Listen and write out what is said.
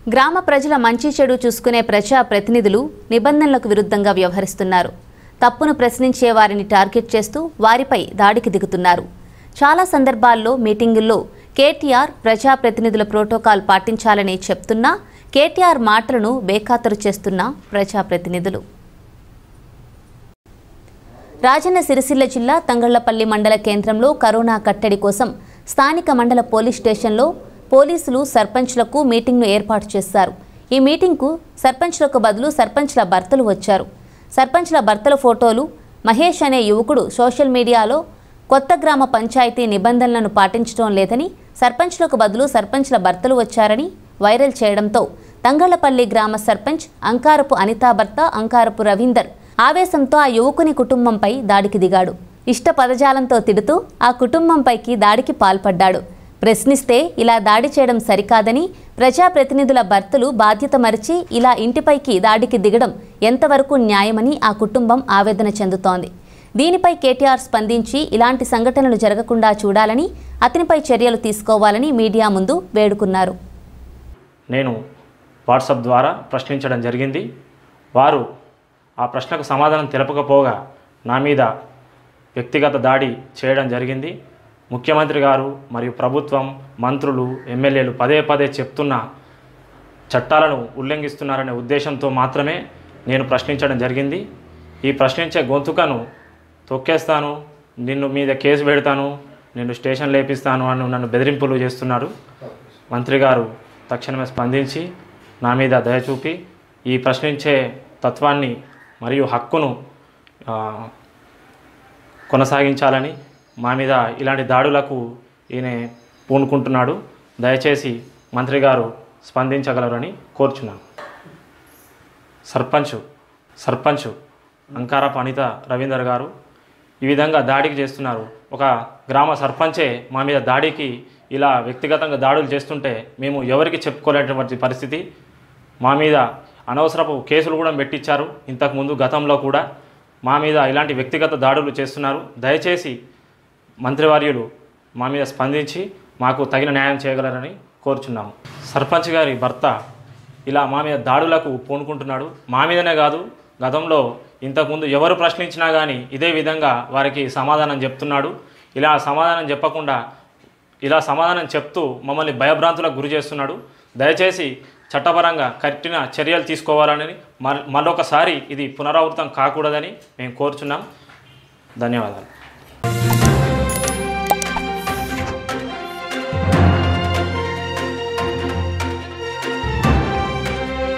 గ్రామ ప్రజల మంచి చెడు చూసుకునే ప్రజా ప్రతినిధులు నిబంధనలకు విరుద్ధంగా వ్యవహరిస్తున్నారు తప్పును ప్రశ్నించే వారిని టార్గెట్ చేస్తూ వారిపై దాడికి దిగుతున్నారు చాలా సందర్భాల్లో మీటింగుల్లో కేటీఆర్ ప్రజాప్రతినిధుల ప్రోటోకాల్ పాటించాలని చెప్తున్నా కేటీఆర్ మాటలను బేఖాతరు చేస్తున్న ప్రజాప్రతినిధులు రాజన్న సిరిసిల్ల జిల్లా తంగళ్లపల్లి మండల కేంద్రంలో కరోనా కట్టడి కోసం స్థానిక మండల పోలీస్ స్టేషన్లో పోలీసులు సర్పంచ్లకు మీటింగ్ను ఏర్పాటు చేశారు ఈ మీటింగ్కు సర్పంచ్లకు బదులు సర్పంచ్ల భర్తలు వచ్చారు సర్పంచ్ల భర్తల ఫోటోలు మహేష్ అనే యువకుడు సోషల్ మీడియాలో కొత్త గ్రామ పంచాయతీ నిబంధనలను పాటించడం లేదని సర్పంచ్లకు బదులు సర్పంచ్ల భర్తలు వచ్చారని వైరల్ చేయడంతో తంగళ్లపల్లి గ్రామ సర్పంచ్ అంకారపు అనితా భర్త అంకారపు రవీందర్ ఆవేశంతో ఆ యువకుని కుటుంబంపై దాడికి దిగాడు ఇష్ట పదజాలంతో తిడుతూ ఆ కుటుంబంపైకి దాడికి పాల్పడ్డాడు ప్రశ్నిస్తే ఇలా దాడి చేయడం సరికాదని ప్రజాప్రతినిధుల భర్తలు బాధ్యత మరిచి ఇలా ఇంటిపైకి దాడికి దిగడం ఎంతవరకు న్యాయమని ఆ కుటుంబం ఆవేదన చెందుతోంది దీనిపై కేటీఆర్ స్పందించి ఇలాంటి సంఘటనలు జరగకుండా చూడాలని అతనిపై చర్యలు తీసుకోవాలని మీడియా ముందు వేడుకున్నారు నేను వాట్సాప్ ద్వారా ప్రశ్నించడం జరిగింది వారు ఆ ప్రశ్నకు సమాధానం తెలపకపోగా నా మీద వ్యక్తిగత దాడి చేయడం జరిగింది ముఖ్యమంత్రి గారు మరియు ప్రభుత్వం మంత్రులు ఎమ్మెల్యేలు పదే పదే చెప్తున్న చట్టాలను ఉల్లంఘిస్తున్నారనే ఉద్దేశంతో మాత్రమే నేను ప్రశ్నించడం జరిగింది ఈ ప్రశ్నించే గొంతుకను తొక్కేస్తాను నిన్ను మీద కేసు పెడతాను నిన్ను స్టేషన్ లేపిస్తాను అని నన్ను బెదిరింపులు చేస్తున్నారు మంత్రి గారు తక్షణమే స్పందించి నా మీద దయ చూపి ఈ ప్రశ్నించే తత్వాన్ని మరియు హక్కును ఆ, కొనసాగించాలని మా మీద ఇలాంటి దాడులకు ఈయన పూనుకుంటున్నాడు దయచేసి మంత్రి గారు స్పందించగలరని కోరుచున్నాను సర్పంచ్ సర్పంచ్ అంకారపు అనిత రవీందర్ గారు ఈ విధంగా దాడికి చేస్తున్నారు ఒక గ్రామ సర్పంచే మా మీద దాడికి ఇలా వ్యక్తిగతంగా దాడులు చేస్తుంటే మేము ఎవరికి చెప్పుకోలేనటువంటి పరిస్థితి మా మీద అనవసరపు కేసులు కూడా పెట్టించారు ఇంతకుముందు గతంలో కూడా మా మీద ఇలాంటి వ్యక్తిగత దాడులు చేస్తున్నారు దయచేసి మంత్రివర్యులు మా మీద స్పందించి మాకు తగిన న్యాయం చేయగలరని కోరుచున్నాము సర్పంచ్ గారి భర్త ఇలా మా మీద దాడులకు పూనుకుంటున్నాడు మా మీదనే కాదు గతంలో ఇంతకుముందు ఎవరు ప్రశ్నించినా కానీ ఇదే విధంగా వారికి సమాధానం చెప్తున్నాడు ఇలా సమాధానం చెప్పకుండా ఇలా సమాధానం చెప్తూ మమ్మల్ని భయభ్రాంతులకు గురి చేస్తున్నాడు దయచేసి చట్టపరంగా కఠిన చర్యలు తీసుకోవాలని మరొకసారి ఇది పునరావృతం కాకూడదని మేము కోరుచున్నాం ధన్యవాదాలు